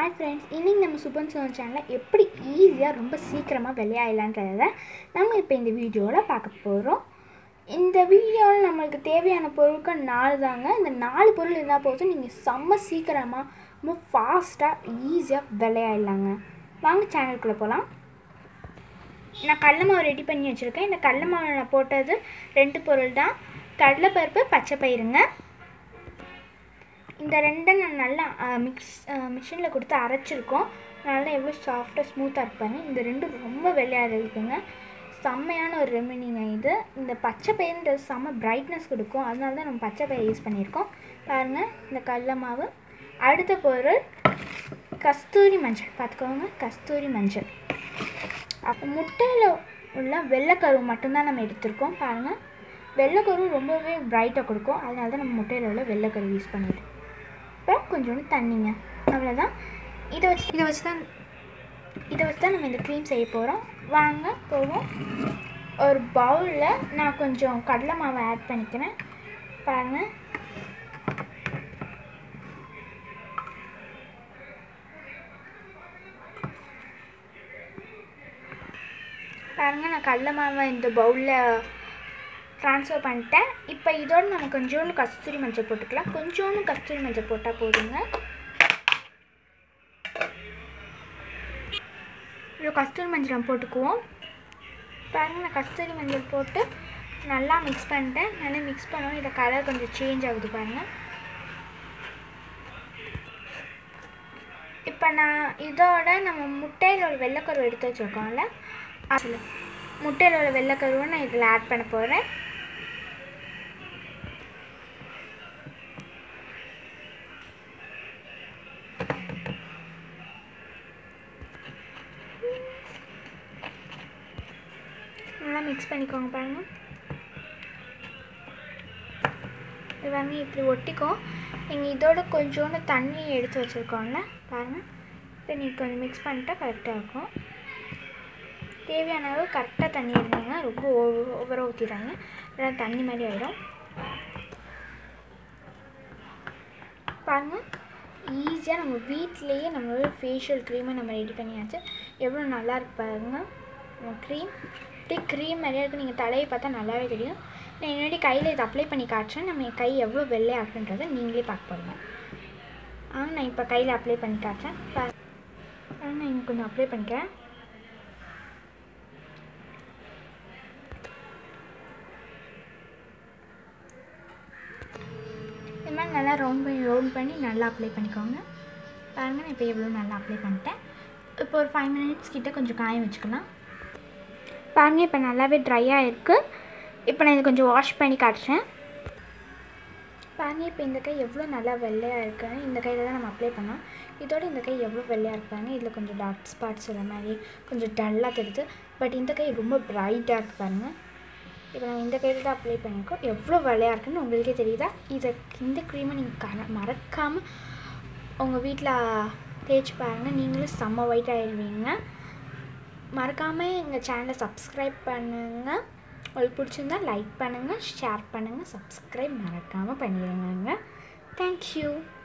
hi friends இன்றைக்கி நம்ம Shubman zone சேனலில் எப்படி ஈஸியாக ரொம்ப சீக்கிரமாக வெளியாகலான்றத நம்ம இப்போ இந்த வீடியோவில் பார்க்க போகிறோம் இந்த வீடியோவில் நம்மளுக்கு தேவையான பொருட்கள் நாலு தாங்க இந்த நாலு பொருள் இருந்தால் போதும் நீங்கள் செம்ம சீக்கிரமாக ரொம்ப ஃபாஸ்ட்டாக ஈஸியாக விளையாடலாங்க வாங்க சேனலுக்குள்ளே போகலாம் நான் கடல மாவு ரெடி பண்ணி வச்சுருக்கேன் இந்த கடல மாவில் நான் போட்டது ரெண்டு பொருள் தான் கடலைப்பருப்பு பச்சை பயிருங்க இந்த ரெண்டை நான் நல்லா மிக்ஸ் மிஷினில் கொடுத்து அரைச்சிருக்கோம் நல்லா எவ்வளோ சாஃப்டாக ஸ்மூத்தாக இருப்பாங்க இந்த ரெண்டும் ரொம்ப வெள்ளையாக இருக்குங்க செம்மையான ஒரு ரெமினிங்க இது இந்த பச்சை பயிருன்றது செம்ம பிரைட்னஸ் கொடுக்கும் அதனால தான் நம்ம பச்சை பயிர் யூஸ் பண்ணியிருக்கோம் பாருங்கள் இந்த கடல மாவு அடுத்த பொருள் கஸ்தூரி மஞ்சள் பார்த்துக்கோங்க கஸ்தூரி மஞ்சள் அப்போ முட்டையில் உள்ள வெள்ளைக்கரு மட்டும்தான் நம்ம எடுத்திருக்கோம் பாருங்கள் வெள்ளைக்கரு ரொம்பவே பிரைட்டாக கொடுக்கும் அதனால தான் நம்ம முட்டையில் உள்ள வெள்ளைக்கரு யூஸ் பண்ணியிருக்கோம் அப்புறம் கொஞ்சோண்டு தண்ணிங்க அவ்வளோதான் இதை வச்சு இதை வச்சு தான் இதை வச்சு தான் நம்ம இந்த க்ரீம் செய்ய போகிறோம் வாங்க போவோம் ஒரு பவுலில் நான் கொஞ்சம் கடலை மாவை ஆட் பண்ணிக்கிறேன் பாருங்கள் பாருங்கள் நான் கடலை மாவை இந்த பவுலில் ட்ரான்ஸ்ஃபர் பண்ணிட்டேன் இப்போ இதோடு நம்ம கொஞ்சோண்டு கஸ்தூரி மஞ்சள் போட்டுக்கலாம் கொஞ்சோண்டு கஸ்தூரி மஞ்சள் போட்டால் போதுங்க இவ்வளோ கஸ்தூரி மஞ்சள் நம்ம போட்டுக்குவோம் பாருங்கள் நான் கஸ்தூரி மஞ்சள் போட்டு நல்லா மிக்ஸ் பண்ணிட்டேன் நல்லா மிக்ஸ் பண்ணவும் இதை கலர் கொஞ்சம் சேஞ்ச் ஆகுது பாருங்கள் இப்போ நான் இதோட நம்ம முட்டையில் ஒரு வெள்ளைக்கருவு எடுத்து வச்சுருக்கோம்ல அதில் முட்டையில் உள்ள வெள்ளைக்கருவை நான் இதில் ஆட் பண்ண போகிறேன் நல்லா மிக்ஸ் பண்ணிக்கோங்க பாருங்கள் இது பாருங்க இப்படி ஒட்டிக்கும் நீங்கள் இதோட கொஞ்சோண்டு தண்ணி எடுத்து வச்சுருக்கோம்ல பாருங்கள் இதை நீங்கள் கொஞ்சம் மிக்ஸ் பண்ணிட்டா கரெக்டாக இருக்கும் தேவையான அளவு கரெக்டாக தண்ணி எடுங்க ரொம்ப ஓவராக ஊற்றிடுறாங்க இல்லைனா தண்ணி மாதிரி ஆகிடும் பாருங்கள் ஈஸியாக நம்ம வீட்லேயே நம்மளோட ஃபேஷியல் க்ரீமை நம்ம ரெடி பண்ணியாச்சு எவ்வளோ நல்லா இருக்கு பாருங்க க்ரீம் இப்படி க்ரீம் மாதிரியா இருக்குது நீங்கள் தலையை பார்த்தா நல்லாவே தெரியும் நான் என்னடி கையில் இதை அப்ளை பண்ணி காட்டுறேன் நம்ம என் கை எவ்வளோ வெள்ளையாகுன்றதை நீங்களே பார்க்க போகிறீங்க ஆ நான் இப்போ கையில் அப்ளை பண்ணி காட்டுறேன் பாரு நான் இங்கே கொஞ்சம் அப்ளை பண்ணிக்கிறேன் இது மாதிரி நல்லா ரவுண்ட் பண்ணி ரவுண்ட் பண்ணி நல்லா அப்ளை பண்ணிக்கோங்க பாருங்கள் நான் இப்போ எவ்வளோ நல்லா அப்ளை பண்ணிட்டேன் இப்போ ஒரு ஃபைவ் மினிட்ஸ் கிட்ட கொஞ்சம் காய வச்சுக்கலாம் பாருங்கள் இப்போ நல்லாவே ட்ரையாக இருக்குது இப்போ நான் இதை கொஞ்சம் வாஷ் பண்ணி காட்டுறேன் பாருங்கள் இப்போ இந்த கை எவ்வளோ நல்லா வெள்ளையாக இருக்குன்னு இந்த கையில் தான் நம்ம அப்ளை பண்ணோம் இதோட இந்த கை எவ்வளோ வெள்ளையாக இருப்பாங்க இதில் கொஞ்சம் டார்க் ஸ்பாட்ஸ் வர மாதிரி கொஞ்சம் டல்லாக தெரியுது பட் இந்த கை ரொம்ப ப்ரைட்டாக இருக்குது பாருங்கள் இப்போ நம்ம இந்த கையில் தான் அப்ளை பண்ணியிருக்கோம் எவ்வளோ வெள்ளையாக இருக்குன்னு உங்களுக்கே தெரியுதா இதை இந்த க்ரீமை நீங்கள் கர மறக்காமல் உங்கள் வீட்டில் தேய்ச்சி பாருங்கள் நீங்களும் செம்ம ஒயிட் ஆகிடுவீங்க மறக்காமல் எங்கள் சேனலை சப்ஸ்கிரைப் பண்ணுங்கள் உங்களுக்கு பிடிச்சிருந்தா லைக் பண்ணுங்கள் ஷேர் பண்ணுங்கள் சப்ஸ்கிரைப் மறக்காமல் பண்ணிடுங்க தேங்க்யூ